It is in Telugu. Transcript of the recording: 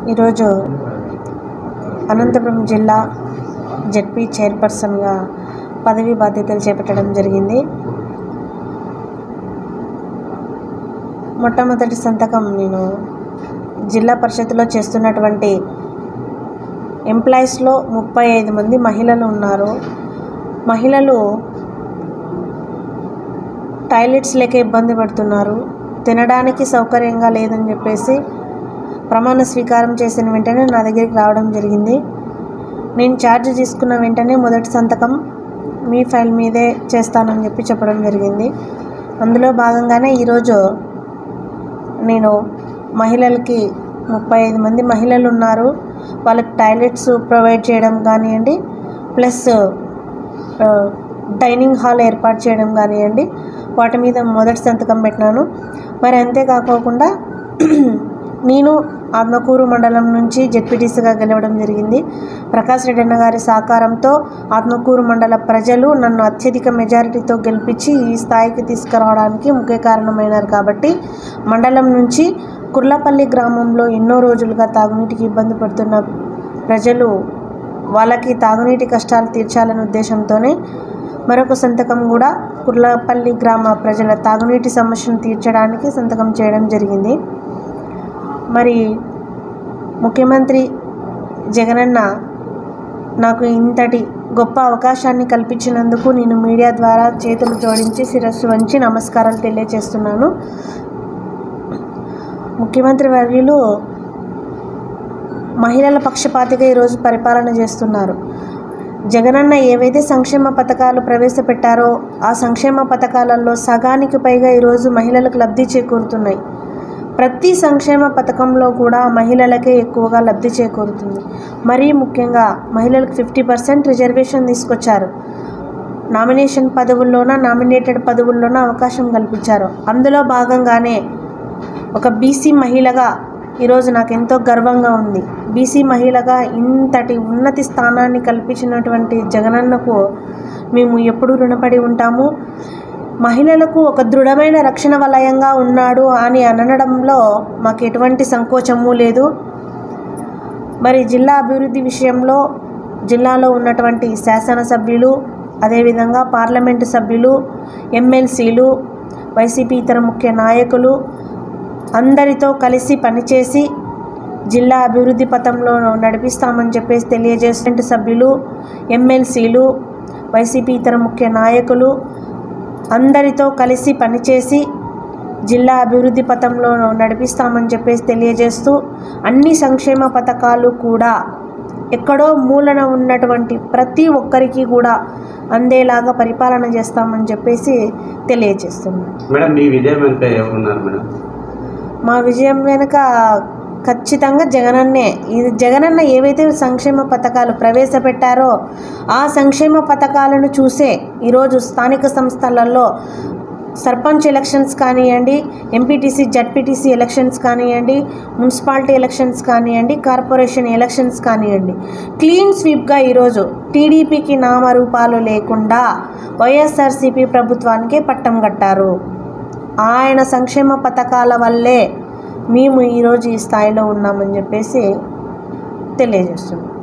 ఈరోజు అనంతపురం జిల్లా జెడ్పీ చైర్పర్సన్గా పదవీ బాధ్యతలు చేపట్టడం జరిగింది మొట్టమొదటి సంతకం నేను జిల్లా పరిషత్లో చేస్తున్నటువంటి ఎంప్లాయీస్లో ముప్పై ఐదు మంది మహిళలు ఉన్నారు మహిళలు టాయిలెట్స్ లేక ఇబ్బంది పడుతున్నారు తినడానికి సౌకర్యంగా లేదని చెప్పేసి ప్రమాణ స్వీకారం చేసిన వెంటనే నా దగ్గరికి రావడం జరిగింది నేను ఛార్జ్ తీసుకున్న వెంటనే మొదటి సంతకం మీ ఫైల్ మీదే చేస్తానని చెప్పి చెప్పడం జరిగింది అందులో భాగంగానే ఈరోజు నేను మహిళలకి ముప్పై ఐదు మంది మహిళలు ఉన్నారు వాళ్ళకి టాయిలెట్స్ ప్రొవైడ్ చేయడం కానివ్వండి ప్లస్ డైనింగ్ హాల్ ఏర్పాటు చేయడం కానివ్వండి వాటి మీద మొదటి సంతకం పెట్టినాను మరి అంతేకాకోకుండా నేను ఆత్మకూరు మండలం నుంచి జెడ్పీటీసీగా గెలవడం జరిగింది ప్రకాష్ రెడ్డి అన్న గారి సహకారంతో ఆత్మకూరు మండల ప్రజలు నన్ను అత్యధిక మెజారిటీతో గెలిపించి ఈ స్థాయికి తీసుకురావడానికి ముఖ్య కారణమైనారు కాబట్టి మండలం నుంచి కుర్లపల్లి గ్రామంలో ఎన్నో రోజులుగా తాగునీటికి ఇబ్బంది పడుతున్న ప్రజలు వాళ్ళకి తాగునీటి కష్టాలు తీర్చాలనే ఉద్దేశంతోనే మరొక సంతకం కూడా కుర్లపల్లి గ్రామ ప్రజల తాగునీటి సమస్యను తీర్చడానికి సంతకం చేయడం జరిగింది మరి ముఖ్యమంత్రి జగనన్న నాకు ఇంతటి గొప్ప అవకాశాన్ని కల్పించినందుకు నేను మీడియా ద్వారా చేతులు జోడించి శిరస్సు వంచి నమస్కారాలు తెలియజేస్తున్నాను ముఖ్యమంత్రి వర్యులు మహిళల పక్షపాతిగా ఈరోజు పరిపాలన చేస్తున్నారు జగనన్న ఏవైతే సంక్షేమ పథకాలు ప్రవేశపెట్టారో ఆ సంక్షేమ పథకాలలో సగానికి పైగా ఈరోజు మహిళలకు లబ్ధి చేకూరుతున్నాయి ప్రతి సంక్షేమ పథకంలో కూడా మహిళలకే ఎక్కువగా లబ్ధి చేకూరుతుంది మరీ ముఖ్యంగా మహిళలకు ఫిఫ్టీ పర్సెంట్ రిజర్వేషన్ తీసుకొచ్చారు నామినేషన్ పదవుల్లోన నామినేటెడ్ పదవుల్లోన అవకాశం కల్పించారు అందులో భాగంగానే ఒక బీసీ మహిళగా ఈరోజు నాకు ఎంతో గర్వంగా ఉంది బీసీ మహిళగా ఇంతటి ఉన్నతి స్థానాన్ని కల్పించినటువంటి జగనన్నకు మేము ఎప్పుడూ రుణపడి ఉంటాము మహిళలకు ఒక దృఢమైన రక్షణ వలయంగా ఉన్నాడు అని అనడంలో మాకు ఎటువంటి సంకోచము లేదు మరి జిల్లా అభివృద్ధి విషయంలో జిల్లాలో ఉన్నటువంటి శాసనసభ్యులు అదేవిధంగా పార్లమెంటు సభ్యులు ఎమ్మెల్సీలు వైసీపీ ఇతర ముఖ్య నాయకులు అందరితో కలిసి పనిచేసి జిల్లా అభివృద్ధి పథంలో నడిపిస్తామని చెప్పేసి తెలియజేస్తున్న సభ్యులు ఎమ్మెల్సీలు వైసీపీ ఇతర ముఖ్య నాయకులు అందరితో కలిసి పనిచేసి జిల్లా అభివృద్ధి పథంలో నడిపిస్తామని చెప్పేసి తెలియజేస్తూ అన్ని సంక్షేమ పథకాలు కూడా ఎక్కడో మూలన ఉన్నటువంటి ప్రతి ఒక్కరికి కూడా అందేలాగా పరిపాలన చేస్తామని చెప్పేసి తెలియజేస్తున్నాను మేడం మీ విజయం వెనుక ఎవరున్నారు మేడం మా విజయం వెనుక ఖచ్చితంగా జగనన్నే ఇది జగనన్న ఏవైతే సంక్షేమ పథకాలు ప్రవేశపెట్టారో ఆ సంక్షేమ పథకాలను చూసే ఈరోజు స్థానిక సంస్థలలో సర్పంచ్ ఎలక్షన్స్ కానివ్వండి ఎంపీటీసీ జడ్పీటీసీ ఎలక్షన్స్ కానివ్వండి మున్సిపాలిటీ ఎలక్షన్స్ కానివ్వండి కార్పొరేషన్ ఎలక్షన్స్ కానివ్వండి క్లీన్ స్వీప్గా ఈరోజు టీడీపీకి నామరూపాలు లేకుండా వైఎస్ఆర్సీపీ ప్రభుత్వానికే పట్టం కట్టారు ఆయన సంక్షేమ పథకాల వల్లే మేము ఈరోజు ఈ స్థాయిలో ఉన్నామని చెప్పేసి తెలియజేస్తున్నాం